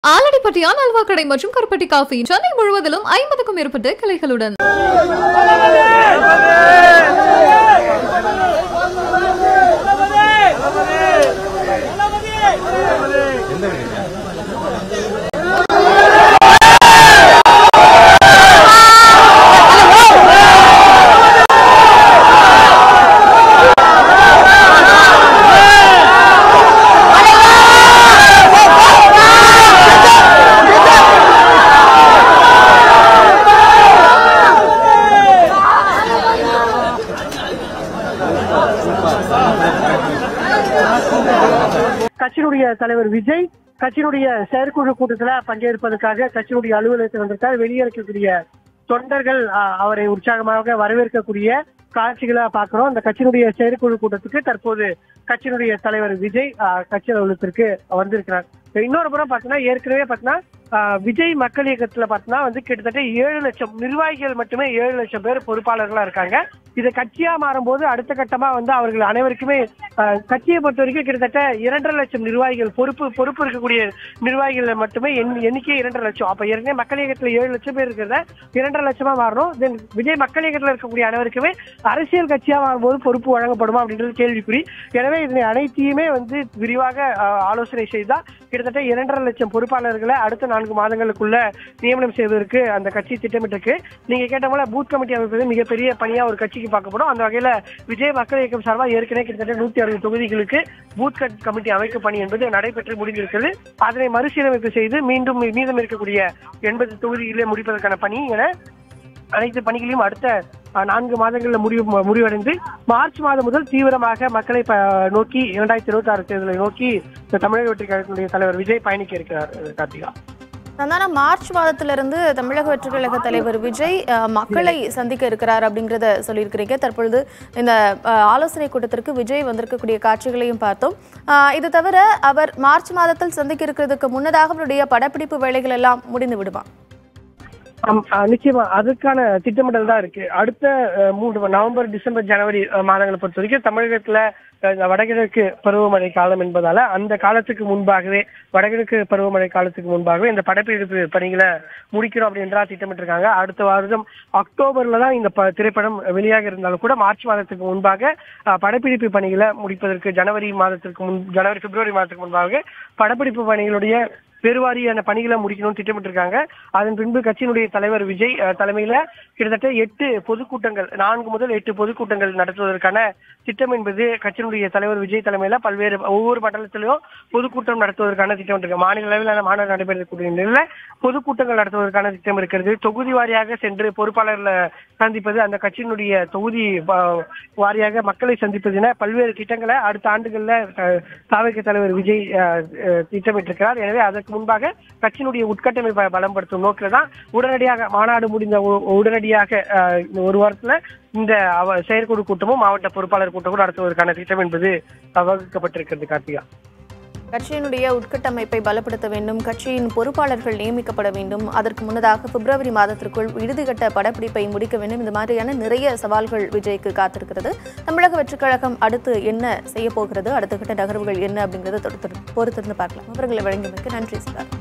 ஆலடிப்பட்டியான் அல்வா கடை மற்றும் கருப்பட்டி காஃபி சென்னை முழுவதிலும் ஐம்பதுக்கும் மேற்பட்ட கிளைகளுடன் கட்சியினுடைய தலைவர் விஜய் கட்சியினுடைய செயற்குழு கூட்டத்துல பங்கேற்பதற்காக கட்சியினுடைய அலுவலகத்தில் வந்திருக்கார் வெளியே இருக்கக்கூடிய தொண்டர்கள் அஹ், அவரை உற்சாகமாக வரவேற்கக்கூடிய காட்சிகளை பார்க்கிறோம் அந்த கட்சியினுடைய செயற்குழு கூட்டத்துக்கு தற்போது கட்சியினுடைய தலைவர் விஜய் அஹ், கட்சி அலுவலகத்திற்கு வந்திருக்கிறார் இன்னொரு புறம் பார்த்தீங்கன்னா ஏற்கனவே பார்த்தீங்கன்னா அஹ், விஜய் மக்கள் இயக்கத்துல பார்த்தீங்கன்னா வந்து கிட்டத்தட்ட ஏழு லட்சம் நிர்வாகிகள் மட்டுமே ஏழு லட்சம் பேர் பொறுப்பாளர்களா இருக்காங்க இது கட்சியா மாறும்போது அடுத்த கட்டமா வந்து அவர்கள் அனைவருக்குமே அஹ், கட்சியை பொறுத்த வரைக்கும் கிட்டத்தட்ட இரண்டரை லட்சம் நிர்வாகிகள் பொறுப்பு பொறுப்பு இருக்கக்கூடிய நிர்வாகிகள் மட்டுமே எண்- எண்ணிக்கை இரண்டரை லட்சம் அப்ப ஏற்கனவே மக்கள் இயக்கத்துல ஏழு லட்சம் பேர் இருக்கிறத இரண்டரை லட்சமா மாறணும் தென் விஜய் மக்கள் இயக்கத்துல இருக்கக்கூடிய அனைவருக்குமே அரசியல் கட்சியா மாறும்போது பொறுப்பு வழங்கப்படுமா அப்படின்றது கேள்விக்குறி எனவே இதனை அனைத்தையுமே வந்து விரிவாக அஹ், ஆலோசனை செய்தா கிட்டத்தட்ட இரண்டரை லட்சம் பொறுப்பாளர்களை அடுத்த நான்கு மாதங்களுக்குள்ள நியமனம் செய்வதற்கு அந்த கட்சி திட்டமிட்டிருக்கு நீங்க கேட்ட போல பூத் கமிட்டி அமைப்பது மிகப்பெரிய பணியா ஒரு கட்சிக்கு பார்க்கப்படும் அந்த வகையில விஜய் மக்கள் இயக்கம் சார்பாக ஏற்கனவே கிட்டத்தட்ட நூத்தி அறுபது தொகுதிகளுக்கு பூத் கட் கமிட்டி அமைக்கும் பணி என்பது நடைபெற்று முடிந்திருக்கிறது அதனை மறுசீரமைப்பு செய்து மீண்டும் மீதம் இருக்கக்கூடிய எண்பது தொகுதிகளை முடிப்பதற்கான பணி என அனைத்து பணிகளையும் அடுத்த அஹ், நான்கு மாதங்களில் முடிவு முடிவடைந்து மார்ச் மாதம் முதல் தீவிரமாக மக்களை ப- நோக்கி இரண்டாயிரத்தி இருபத்தி ஆறு தேர்தலை நோக்கி இந்த தமிழக வெற்றி கழகத்தினுடைய தலைவர் விஜய் பயணிக்க இருக்கிறார் அஹ், கார்த்திகா சந்தானா மார்ச் மாதத்திலிருந்து தமிழக வெற்றிக் கழக தலைவர் விஜய் அஹ், மக்களை சந்திக்க இருக்கிறார் அப்படிங்கிறத சொல்லியிருக்கிறீங்க தற்பொழுது இந்த அஹ், ஆலோசனை கூட்டத்திற்கு விஜய் வந்திருக்கக்கூடிய காட்சிகளையும் பார்த்தோம் அஹ், இது தவிர அவர் மார்ச் மாதத்தில் சந்திக்க இருக்கிறதுக்கு முன்னதாக அவருடைய படப்பிடிப்பு வேலைகள் எல்லாம் முடிந்து விடுமா ஆம், அஹ், நிச்சயமா அதுக்கான திட்டமிடல் தான் இருக்கு அடுத்த அஹ், மூன்று நவம்பர் டிசம்பர் ஜனவரி அஹ், மாதங்களை பொறுத்த வரைக்கும் தமிழகத்துல அஹ், இந்த வடகிழக்கு பருவமழை காலம் என்பதால அந்த காலத்துக்கு முன்பாகவே வடகிழக்கு பருவமழை காலத்துக்கு முன்பாகவே இந்த படப்பிடிப்பு பணிகளை முடிக்கணும் அப்படின்றா திட்டமிட்டிருக்காங்க அடுத்த வருடம் அக்டோபர்ல தான் இந்த ப- திரைப்படம் வெளியாக இருந்தாலும் கூட மார்ச் மாதத்துக்கு முன்பாக அஹ், படப்பிடிப்பு பணிகளை முடிப்பதற்கு ஜனவரி மாதத்திற்கு முன் ஜனவரி பிப்ரவரி மாதத்துக்கு முன்பாக படப்பிடிப்பு பணிகளுடைய பெருவாரியான பணிகளை முடிக்கணும்னு திட்டமிட்டிருக்காங்க அதன் பின்பு கட்சியினுடைய தலைவர் விஜய் அஹ், தலைமையில கிட்டத்தட்ட எட்டு பொதுக்கூட்டங்கள் நான்கு முதல் எட்டு பொதுக்கூட்டங்கள் நடத்துவதற்கான திட்டம் என்பது கட்சியினுடைய தலைவர் விஜய் தலைமையில பல்வேறு ஒவ்வொரு மண்டலத்திலும் பொதுக்கூட்டம் நடத்துவதற்கான திட்டம் இருக்கு மாநில அளவிலான மாநாடு நடைபெறக்கூடிய நிலையில பொதுக்கூட்டங்கள் நடத்துவதற்கான திட்டம் இருக்கிறது தொகுதி வாரியாக சென்று பொறுப்பாளர்களை சந்திப்பது அந்த கட்சியினுடைய தொகுதி வா- வாரியாக மக்களை சந்திப்பது என பல்வேறு திட்டங்களை அடுத்த ஆண்டுகள்ல தாவக தலைவர் விஜய் அஹ், அஹ், திட்டமிட்டிருக்கிறார் எனவே அதற்கு முன்பாக கட்சியினுடைய உட்கட்டமைப்பை பலப்படுத்தும் நோக்கில் தான் உடனடியாக மாநாடு முடிந்த உ- உடனடியாக அஹ், இந்த ஒரு வாரத்துல இந்த அவ செயற்குழு கூட்டமும் மாவட்ட பொறுப்பாளர் கூட்டமும் நடத்துவதற்கான திட்டம் என்பது அஹ், வகுக்கப்பட்டிருக்கிறது கார்த்திகா கட்சியினுடைய உட்கட்டமைப்பை பலப்படுத்த வேண்டும் கட்சியின் பொறுப்பாளர்கள் நியமிக்கப்பட வேண்டும் அதற்கு முன்னதாக பிப்ரவரி மாதத்திற்குள் இறுதிக்கட்ட படப்பிடிப்பை முடிக்க வேண்டும் இந்த மாதிரியான நிறைய சவால்கள் விஜய்க்கு காத்திருக்கிறது தமிழக வெற்றிக் கழகம் அடுத்து என்ன செய்ய போகிறது அடுத்த கட்ட நகர்வுகள் என்ன அப்படிங்கிறத தொடர்ந்து பொறுத்திருந்து பார்க்கலாம் விவரங்களை வழங்கியமைக்கு நன்றி சித்தார்த்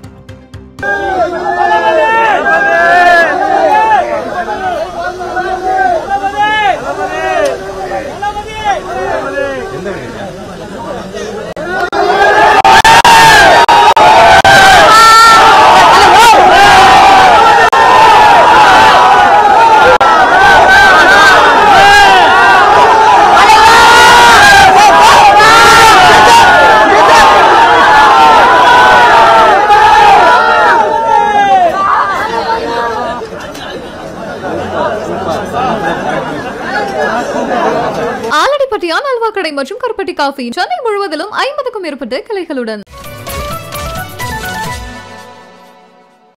ஆலடிப்பட்டியான் அல்வா கடை மற்றும் கருப்பட்டி காஃபி சென்னை முழுவதிலும் ஐம்பதுக்கும் மேற்பட்ட கிளைகளுடன்